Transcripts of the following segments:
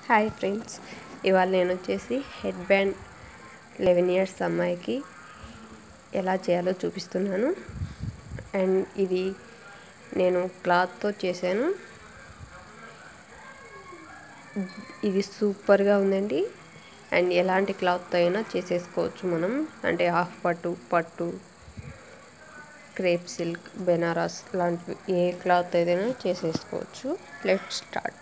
hi friends ఇవాళ నేను వచ్చేసి హెడ్ బ్యాండ్ లెవెన్ ఇయర్స్ అమ్మాయికి ఎలా చేయాలో చూపిస్తున్నాను అండ్ ఇది నేను క్లాత్తో చేశాను ఇది సూపర్గా ఉందండి అండ్ ఎలాంటి క్లాత్తో అయినా చేసేసుకోవచ్చు మనం అంటే హాఫ్ పట్టు పట్టు క్రేప్ సిల్క్ బెనారస్ లాంటివి ఏ క్లాత్ ఏదైనా చేసేసుకోవచ్చు లెట్ స్టార్ట్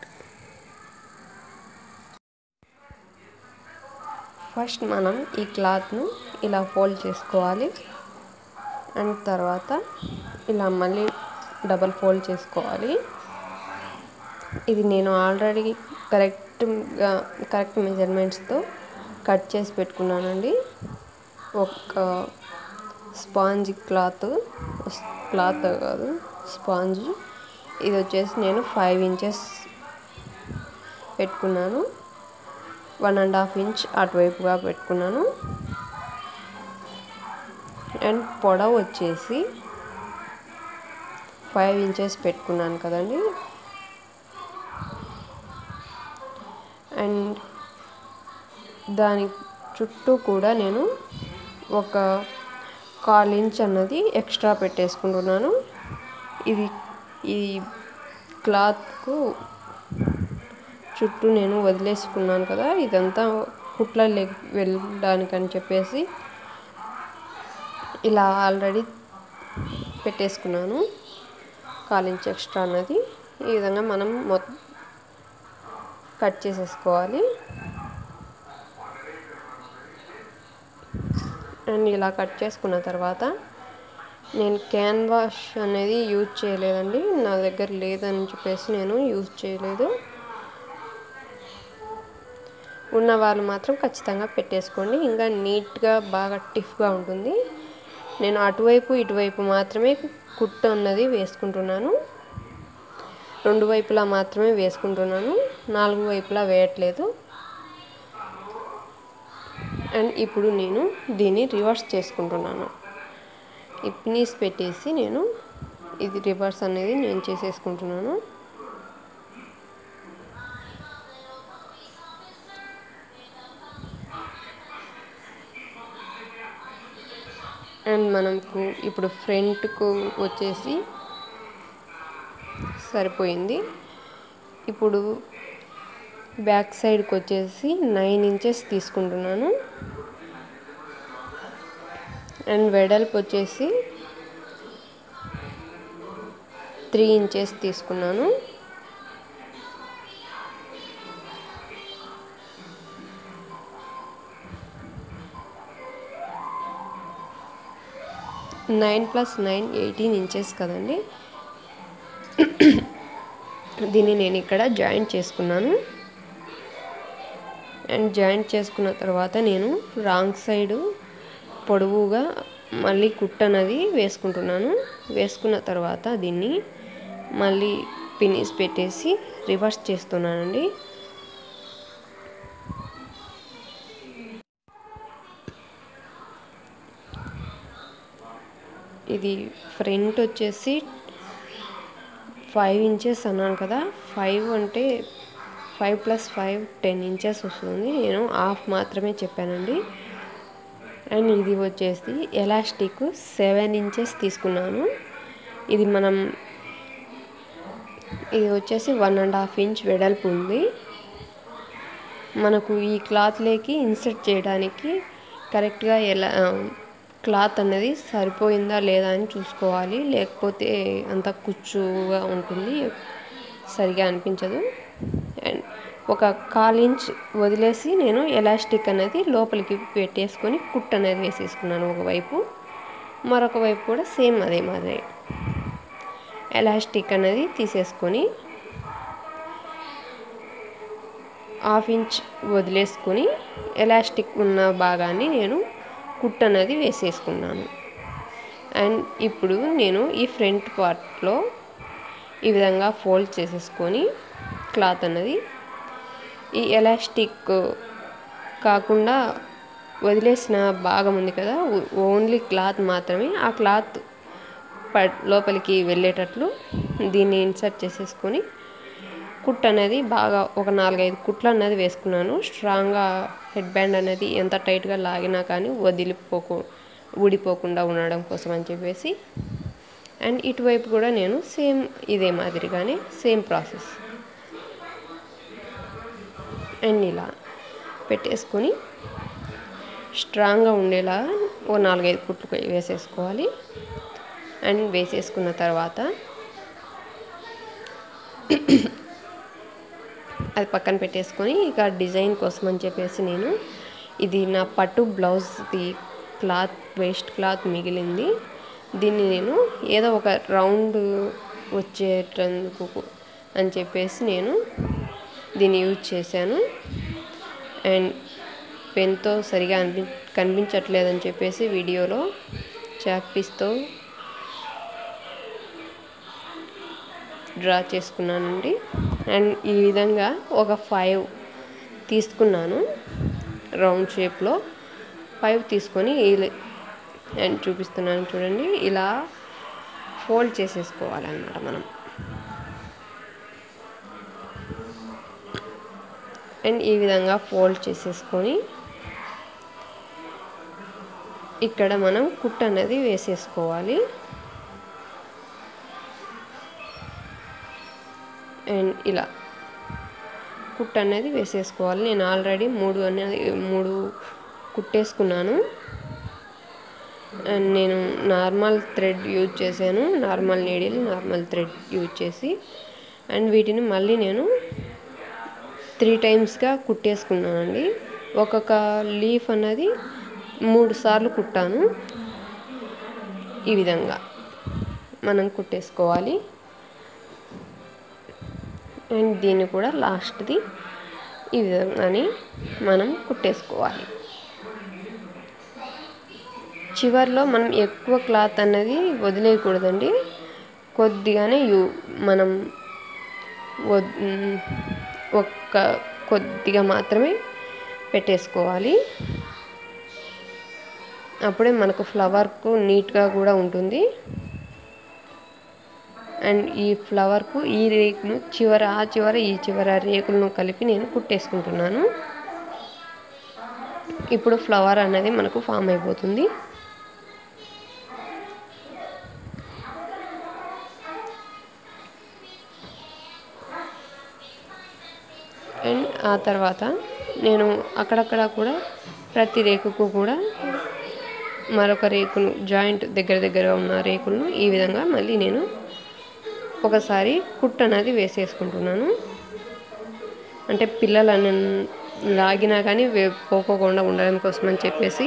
ఫస్ట్ మనం ఈ క్లాత్ను ఇలా ఫోల్డ్ చేసుకోవాలి అండ్ తర్వాత ఇలా మళ్ళీ డబల్ ఫోల్డ్ చేసుకోవాలి ఇది నేను ఆల్రెడీ కరెక్ట్గా కరెక్ట్ మెజర్మెంట్స్తో కట్ చేసి పెట్టుకున్నానండి ఒక స్పాంజ్ క్లాత్ క్లాత్ కాదు స్పాంజ్ ఇది వచ్చేసి నేను ఫైవ్ ఇంచెస్ పెట్టుకున్నాను వన్ అండ్ హాఫ్ ఇంచ్ అటువైపుగా పెట్టుకున్నాను అండ్ పొడవు వచ్చేసి ఫైవ్ ఇంచెస్ పెట్టుకున్నాను కదండి అండ్ దాని చుట్టూ కూడా నేను ఒక కాల్ ఇంచ్ అన్నది ఎక్స్ట్రా పెట్టేసుకుంటున్నాను ఇది ఈ క్లాత్కు చుట్టూ నేను వదిలేసుకున్నాను కదా ఇదంతా కుట్ల వెళ్ళడానికని చెప్పేసి ఇలా ఆల్రెడీ పెట్టేసుకున్నాను కాల్ ఇంచ్ ఎక్స్ట్రా అన్నది ఈ విధంగా మనం మొత్తం కట్ చేసేసుకోవాలి అండ్ ఇలా కట్ చేసుకున్న తర్వాత నేను క్యాన్వాష్ అనేది యూజ్ చేయలేదండి నా దగ్గర లేదని చెప్పేసి నేను యూజ్ చేయలేదు ఉన్న వాళ్ళు మాత్రం ఖచ్చితంగా పెట్టేసుకోండి ఇంకా నీట్గా బాగా టిఫ్గా ఉంటుంది నేను అటువైపు ఇటువైపు మాత్రమే కుట్టు అన్నది వేసుకుంటున్నాను రెండు వైపులా మాత్రమే వేసుకుంటున్నాను నాలుగు వైపులా వేయట్లేదు అండ్ ఇప్పుడు నేను దీన్ని రివర్స్ చేసుకుంటున్నాను ఈ పినీస్ పెట్టేసి నేను ఇది రివర్స్ అనేది నేను చేసేసుకుంటున్నాను అండ్ మనకు ఇప్పుడు ఫ్రంట్కు వచ్చేసి సరిపోయింది ఇప్పుడు బ్యాక్ సైడ్కి వచ్చేసి నైన్ ఇంచెస్ తీసుకుంటున్నాను అండ్ వెడల్పు వచ్చేసి త్రీ ఇంచెస్ తీసుకున్నాను nine plus nine eighteen inches కదండి దీన్ని నేను ఇక్కడ జాయింట్ చేసుకున్నాను అండ్ జాయింట్ చేసుకున్న తర్వాత నేను రాంగ్ సైడు పొడవుగా మళ్ళీ కుట్ అనేది వేసుకుంటున్నాను వేసుకున్న తర్వాత దీన్ని మళ్ళీ పినిస్ పెట్టేసి రివర్స్ చేస్తున్నానండి ఇది ఫ్రంట్ వచ్చేసి ఫైవ్ ఇంచెస్ అన్నాను కదా ఫైవ్ అంటే five plus five ten inches వస్తుంది నేను హాఫ్ మాత్రమే చెప్పానండి అండ్ ఇది వచ్చేసి ఎలాస్టిక్ సెవెన్ ఇంచెస్ తీసుకున్నాను ఇది మనం ఇది వచ్చేసి వన్ అండ్ హాఫ్ ఇంచ్ వెడల్పు ఉంది మనకు ఈ క్లాత్లోకి ఇన్సర్ట్ చేయడానికి కరెక్ట్గా ఎలా క్లాత్ అనేది సరిపోయిందా లేదా అని చూసుకోవాలి లేకపోతే అంత కుచ్చుగా ఉంటుంది సరిగా అనిపించదు అండ్ ఒక కాల్ ఇంచ్ వదిలేసి నేను ఎలాస్టిక్ అనేది లోపలికి పెట్టేసుకొని కుట్ అనేది వేసేసుకున్నాను ఒకవైపు మరొక వైపు కూడా సేమ్ అదే మాదిరి ఎలాస్టిక్ అనేది తీసేసుకొని హాఫ్ ఇంచ్ వదిలేసుకొని ఎలాస్టిక్ ఉన్న భాగాన్ని నేను కుట్ అనేది వేసేసుకున్నాను అండ్ ఇప్పుడు నేను ఈ ఫ్రంట్ పార్ట్లో ఈ విధంగా ఫోల్డ్ చేసేసుకొని క్లాత్ అన్నది ఈ ఎలాస్టిక్ కాకుండా వదిలేసిన భాగం ఉంది కదా ఓన్లీ క్లాత్ మాత్రమే ఆ క్లాత్ లోపలికి వెళ్ళేటట్లు దీన్ని ఇన్సర్ట్ చేసేసుకొని కుట్ అనేది బాగా ఒక నాలుగైదు కుట్లు అనేది వేసుకున్నాను స్ట్రాంగ్గా హెడ్ బ్యాండ్ అనేది ఎంత టైట్గా లాగినా కానీ వదిలిపోకు ఊడిపోకుండా ఉండడం కోసం అని చెప్పేసి అండ్ ఇటువైపు కూడా నేను సేమ్ ఇదే మాదిరిగానే సేమ్ ప్రాసెస్ అండ్ ఇలా పెట్టేసుకొని స్ట్రాంగ్గా ఉండేలా ఓ నాలుగైదు కుట్లు వేసేసుకోవాలి అండ్ వేసేసుకున్న తర్వాత అది పక్కన పెట్టేసుకొని ఇక డిజైన్ కోసం అని చెప్పేసి నేను ఇది నా పట్టు బ్లౌజ్ది క్లాత్ వేస్ట్ క్లాత్ మిగిలింది దీన్ని నేను ఏదో ఒక రౌండ్ వచ్చేటందుకు అని చెప్పేసి నేను దీన్ని యూజ్ చేశాను అండ్ పెన్తో సరిగా అనిపి కనిపించట్లేదని చెప్పేసి వీడియోలో చాక్ పీస్తో డ్రా చేసుకున్నానండి అండ్ ఈ విధంగా ఒక ఫైవ్ తీసుకున్నాను రౌండ్ షేప్లో ఫైవ్ తీసుకొని అండ్ చూపిస్తున్నాను చూడండి ఇలా ఫోల్డ్ చేసేసుకోవాలన్నమాట మనం అండ్ ఈ విధంగా ఫోల్డ్ చేసేసుకొని ఇక్కడ మనం కుట్ అనేది వేసేసుకోవాలి అండ్ ఇలా కుట్ అనేది వేసేసుకోవాలి నేను ఆల్రెడీ మూడు అనేది మూడు కుట్టేసుకున్నాను అండ్ నేను నార్మల్ థ్రెడ్ యూజ్ చేశాను normal needle normal thread use చేసి అండ్ వీటిని మళ్ళీ నేను త్రీ టైమ్స్గా కుట్టేసుకున్నానండి ఒక్కొక్క లీఫ్ అన్నది మూడు సార్లు కుట్టాను ఈ విధంగా మనం కుట్టేసుకోవాలి అండ్ దీన్ని కూడా లాస్ట్ది ఈ విధంగానే మనం కుట్టేసుకోవాలి చివర్లో మనం ఎక్కువ క్లాత్ అన్నది వదిలేయకూడదండి కొద్దిగానే యూ మనం ఒక్క కొద్దిగా మాత్రమే పెట్టేసుకోవాలి అప్పుడే మనకు ఫ్లవర్కు నీట్గా కూడా ఉంటుంది అండ్ ఈ ఫ్లవర్కు ఈ రేకును చివర ఆ చివర ఈ చివర రేకులను కలిపి నేను కుట్టేసుకుంటున్నాను ఇప్పుడు ఫ్లవర్ అనేది మనకు ఫామ్ అయిపోతుంది అండ్ ఆ తర్వాత నేను అక్కడక్కడ కూడా ప్రతి రేకుకు కూడా మరొక రేకును జాయింట్ దగ్గర దగ్గర ఉన్న రేకులను ఈ విధంగా మళ్ళీ నేను ఒకసారి కుట్ అనేది వేసేసుకుంటున్నాను అంటే పిల్లలను లాగినా కానీ పోకోకుండా ఉండడం కోసం అని చెప్పేసి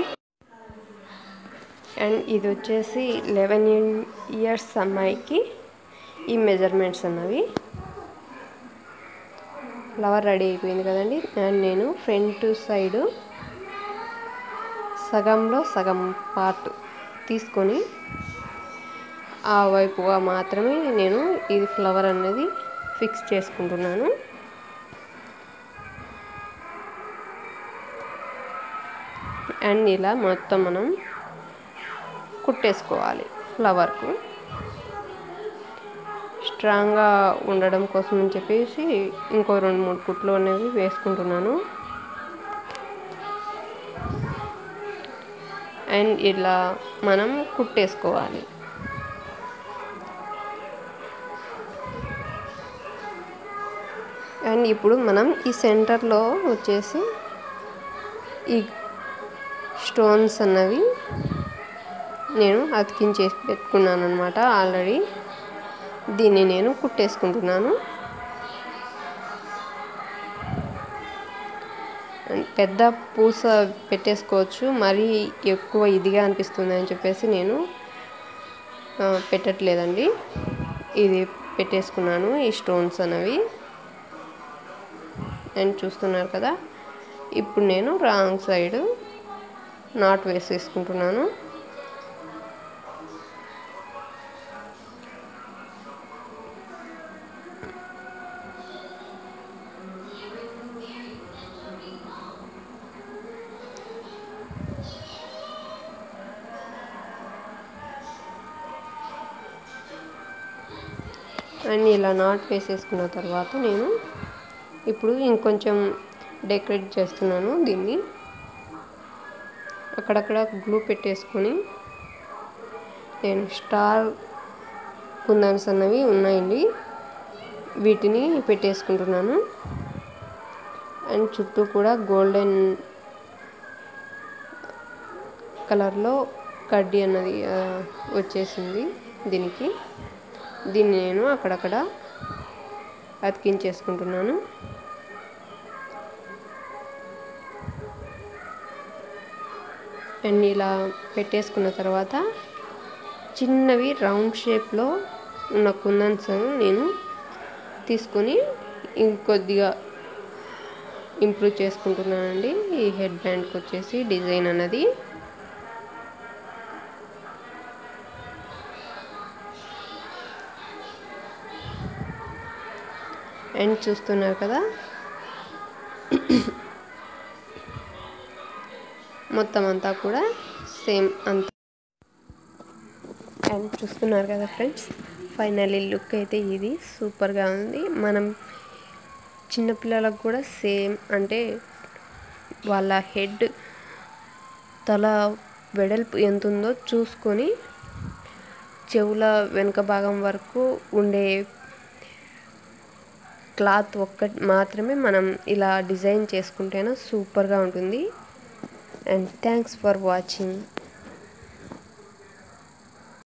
అండ్ ఇది వచ్చేసి లెవెన్ ఇయర్స్ అమ్మాయికి ఈ మెజర్మెంట్స్ అన్నవి ఫ్లవర్ రెడీ అయిపోయింది కదండి అండ్ నేను ఫ్రంట్ సైడు సగంలో సగం పార్ట్ తీసుకొని ఆ వైపుగా మాత్రమే నేను ఇది ఫ్లవర్ అనేది ఫిక్స్ చేసుకుంటున్నాను అండ్ ఇలా మొత్తం మనం కుట్టేసుకోవాలి ఫ్లవర్కు స్ట్రాంగ్గా ఉండడం కోసం అని చెప్పేసి ఇంకో రెండు మూడు కుట్లు అనేవి వేసుకుంటున్నాను అండ్ ఇలా మనం కుట్టేసుకోవాలి అండ్ ఇప్పుడు మనం ఈ సెంటర్లో వచ్చేసి ఈ స్టోన్స్ అన్నవి నేను అతికించేసి పెట్టుకున్నాను అనమాట ఆల్రెడీ దీన్ని నేను కుట్టేసుకుంటున్నాను పెద్ద పూస పెట్టేసుకోవచ్చు మరీ ఎక్కువ ఇదిగా అనిపిస్తుంది అని చెప్పేసి నేను పెట్టట్లేదండి ఇది పెట్టేసుకున్నాను ఈ స్టోన్స్ అనేవి అండ్ చూస్తున్నారు కదా ఇప్పుడు నేను రాంగ్ సైడ్ నాట్ వేసేసుకుంటున్నాను అండ్ ఇలా నాట్ వేసేసుకున్న తర్వాత నేను ఇప్పుడు ఇంకొంచెం డెకరేట్ చేస్తున్నాను దీన్ని అక్కడక్కడ గ్లూ పెట్టేసుకొని నేను స్టార్ కుందన్స్ అన్నవి ఉన్నాయండి వీటిని పెట్టేసుకుంటున్నాను అండ్ చుట్టూ కూడా గోల్డెన్ కలర్లో కడ్డీ అన్నది ఆ, వచ్చేసింది దీనికి దీన్ని నేను అక్కడక్కడ అతికించేసుకుంటున్నాను అండ్ ఇలా పెట్టేసుకున్న తర్వాత చిన్నవి రౌండ్ షేప్లో ఉన్న కుందన్స్ నేను తీసుకొని ఇంకొద్దిగా ఇంప్రూవ్ చేసుకుంటున్నానండి ఈ హెడ్ బ్యాండ్కి వచ్చేసి డిజైన్ అన్నది అండ్ చూస్తున్నారు కదా మొత్తం అంతా కూడా సేమ్ అంత అండ్ చూస్తున్నారు కదా ఫ్రెండ్స్ ఫైనల్లీ లుక్ అయితే ఇది సూపర్గా ఉంది మనం చిన్నపిల్లలకు కూడా సేమ్ అంటే వాళ్ళ హెడ్ తల వెడల్పు ఎంత ఉందో చూసుకొని చెవుల వెనుక భాగం వరకు ఉండే క్లాత్ ఒక్కటి మాత్రమే మనం ఇలా డిజైన్ చేసుకుంటేనే సూపర్గా ఉంటుంది అండ్ థ్యాంక్స్ ఫర్ వాచింగ్